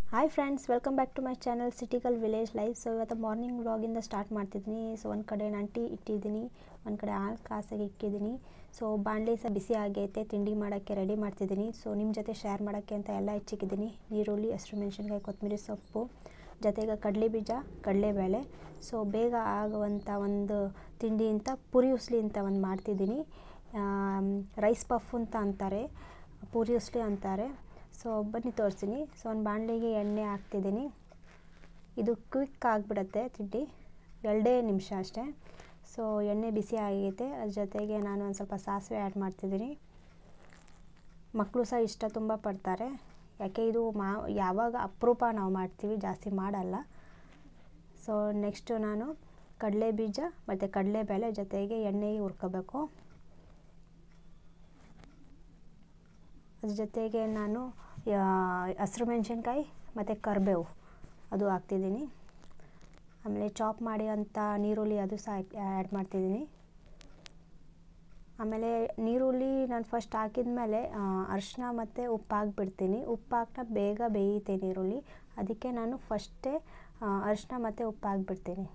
hi friends welcome back to my channel city girl village life so ಇವತ್ತು morning ವ್ಲಾಗಿಂದ start ಮಾಡ್ತಿದ್ದೀನಿ so ಒಂದು ಕಡೆ ನಾನು ಟೀ ಇಟ್ಟಿದ್ದೀನಿ ಒಂದು ಕಡೆ ಹಾಲು ಕಾಸಾಗಿ ಇಟ್ಟಿದ್ದೀನಿ ಸೊ ಬಾಣಲಿ ಸಹ ಬಿಸಿ ಆಗೈತೆ ತಿಂಡಿ ಮಾಡೋಕ್ಕೆ ರೆಡಿ ಮಾಡ್ತಿದ್ದೀನಿ ಸೊ ನಿಮ್ಮ ಜೊತೆ ಶೇರ್ ಮಾಡೋಕ್ಕೆ ಅಂತ ಎಲ್ಲ ಹೆಚ್ಚಿಕ್ಕಿದ್ದೀನಿ ಈರುಳ್ಳಿ ಹಸಿರು ಮೆಣಸಿನ್ಕಾಯಿ ಕೊತ್ತಂಬರಿ ಸೊಪ್ಪು ಜೊತೆಗೆ ಕಡಲೆ ಬೀಜ ಕಡಲೆಬೇಳೆ ಸೊ ಬೇಗ ಆಗುವಂಥ ಒಂದು ತಿಂಡಿ ಅಂತ ಪುರಿ ಉಸ್ಲಿ ಅಂತ ಒಂದು ಮಾಡ್ತಿದ್ದೀನಿ ರೈಸ್ ಪಫ್ ಅಂತ ಅಂತಾರೆ ಪೂರಿ ಉಸ್ಲಿ ಅಂತಾರೆ ಸೊ ಬನ್ನಿ ತೋರಿಸ್ತೀನಿ ಸೊ ಒಂದು ಬಾಣಲಿಗೆ ಎಣ್ಣೆ ಹಾಕ್ತಿದ್ದೀನಿ ಇದು ಕ್ವಿಕ್ ಆಗಿಬಿಡತ್ತೆ ತಿಂಡಿ ಎರಡೇ ನಿಮಿಷ ಅಷ್ಟೇ ಸೊ ಎಣ್ಣೆ ಬಿಸಿ ಆಗೈತೆ ಅದ್ರ ಜೊತೆಗೆ ನಾನು ಒಂದು ಸ್ವಲ್ಪ ಸಾಸಿವೆ ಆ್ಯಡ್ ಮಾಡ್ತಿದ್ದೀನಿ ಮಕ್ಕಳು ಸಹ ಇಷ್ಟ ತುಂಬ ಪಡ್ತಾರೆ ಯಾಕೆ ಇದು ಮಾ ಯಾವಾಗ ಅಪರೂಪ ನಾವು ಮಾಡ್ತೀವಿ ಜಾಸ್ತಿ ಮಾಡಲ್ಲ ಸೊ ನೆಕ್ಸ್ಟು ನಾನು ಕಡಲೆ ಬೀಜ ಮತ್ತು ಕಡಲೆಬೇಳೆ ಜೊತೆಗೆ ಎಣ್ಣೆಗೆ ಹುರ್ಕೋಬೇಕು ಅದ್ರ ಜೊತೆಗೆ ನಾನು ಹಸಿರು ಮೆಣಸಿನ್ಕಾಯಿ ಮತ್ತು ಕರಿಬೇವು ಅದು ಹಾಕ್ತಿದ್ದೀನಿ ಆಮೇಲೆ ಚಾಪ್ ಮಾಡಿ ಅಂಥ ನೀರುಳ್ಳಿ ಅದು ಸಹ ಆ್ಯಡ್ ಮಾಡ್ತಿದ್ದೀನಿ ಆಮೇಲೆ ನೀರುಳ್ಳಿ ನಾನು ಫಸ್ಟ್ ಹಾಕಿದ ಮೇಲೆ ಅರಿಶಿನ ಮತ್ತು ಉಪ್ಪು ಹಾಕ್ಬಿಡ್ತೀನಿ ಉಪ್ಪು ಹಾಕ್ತಾ ಬೇಗ ಬೇಯುತ್ತೆ ನೀರುಳ್ಳಿ ಅದಕ್ಕೆ ನಾನು ಫಸ್ಟೇ ಅರಿಶಿನ ಮತ್ತು ಉಪ್ಪು ಹಾಕ್ಬಿಡ್ತೀನಿ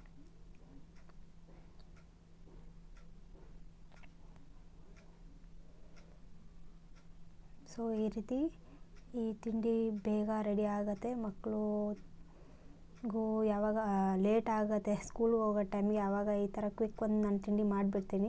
ಸೊ ಈ ರೀತಿ ಈ ತಿಂಡಿ ಬೇಗ ರೆಡಿ ಆಗುತ್ತೆ ಮಕ್ಕಳುಗೂ ಯಾವಾಗ ಲೇಟ್ ಆಗುತ್ತೆ ಸ್ಕೂಲ್ಗೆ ಹೋಗೋ ಟೈಮಿಗೆ ಯಾವಾಗ ಈ ಥರ ಕ್ವಿಕ್ ಒಂದು ನಾನು ತಿಂಡಿ ಮಾಡಿಬಿಡ್ತೀನಿ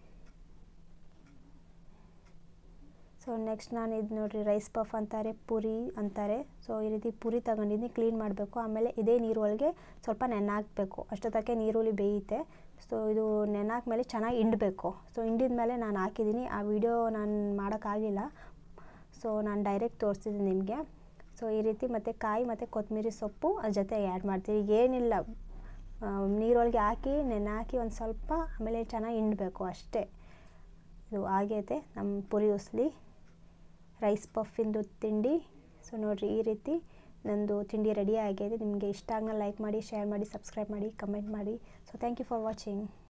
ಸೊ ನೆಕ್ಸ್ಟ್ ನಾನು ಇದು ನೋಡಿರಿ ರೈಸ್ ಪಫ್ ಅಂತಾರೆ ಪುರಿ ಅಂತಾರೆ ಸೊ ಈ ರೀತಿ ಪುರಿ ತಗೊಂಡಿದ್ದೀನಿ ಕ್ಲೀನ್ ಮಾಡಬೇಕು ಆಮೇಲೆ ಇದೇ ನೀರೊಳಗೆ ಸ್ವಲ್ಪ ನೆನೆ ಹಾಕಬೇಕು ಅಷ್ಟೊತ್ತಕ್ಕೆ ನೀರುಳ್ಳಿ ಬೇಯುತ್ತೆ ಸೊ ಇದು ನೆನೆ ಹಾಕ್ಮೇಲೆ ಚೆನ್ನಾಗಿ ಹಿಂಡಬೇಕು ಸೊ ಹಿಂಡಿದ ಮೇಲೆ ನಾನು ಹಾಕಿದ್ದೀನಿ ಆ ವಿಡಿಯೋ ನಾನು ಮಾಡೋಕ್ಕಾಗಿಲ್ಲ ಸೊ ನಾನು ಡೈರೆಕ್ಟ್ ತೋರಿಸ್ತಿದ್ದೀನಿ ನಿಮಗೆ ಸೊ ಈ ರೀತಿ ಮತ್ತು ಕಾಯಿ ಮತ್ತು ಕೊತ್ತಂಬರಿ ಸೊಪ್ಪು ಅದ್ರ ಜೊತೆ ಆ್ಯಡ್ ಮಾಡ್ತೀವಿ ಏನಿಲ್ಲ ನೀರೊಳಗೆ ಹಾಕಿ ನೆನೆ ಹಾಕಿ ಒಂದು ಸ್ವಲ್ಪ ಆಮೇಲೆ ಚೆನ್ನಾಗಿ ಹಿಂಡಬೇಕು ಅಷ್ಟೇ ಇದು ಆಗೈತೆ ನಮ್ಮ ಪುರಿ ಉಸ್ಲಿ ರೈಸ್ ಪಫಿಂದು ತಿಂಡಿ ಸೊ ನೋಡಿರಿ ಈ ರೀತಿ ನಂದು ತಿಂಡಿ ರೆಡಿ ಆಗಿದೆ ನಿಮಗೆ ಇಷ್ಟ ಆಗಲ್ಲ ಲೈಕ್ ಮಾಡಿ ಶೇರ್ ಮಾಡಿ ಸಬ್ಸ್ಕ್ರೈಬ್ ಮಾಡಿ ಕಮೆಂಟ್ ಮಾಡಿ so thank you for watching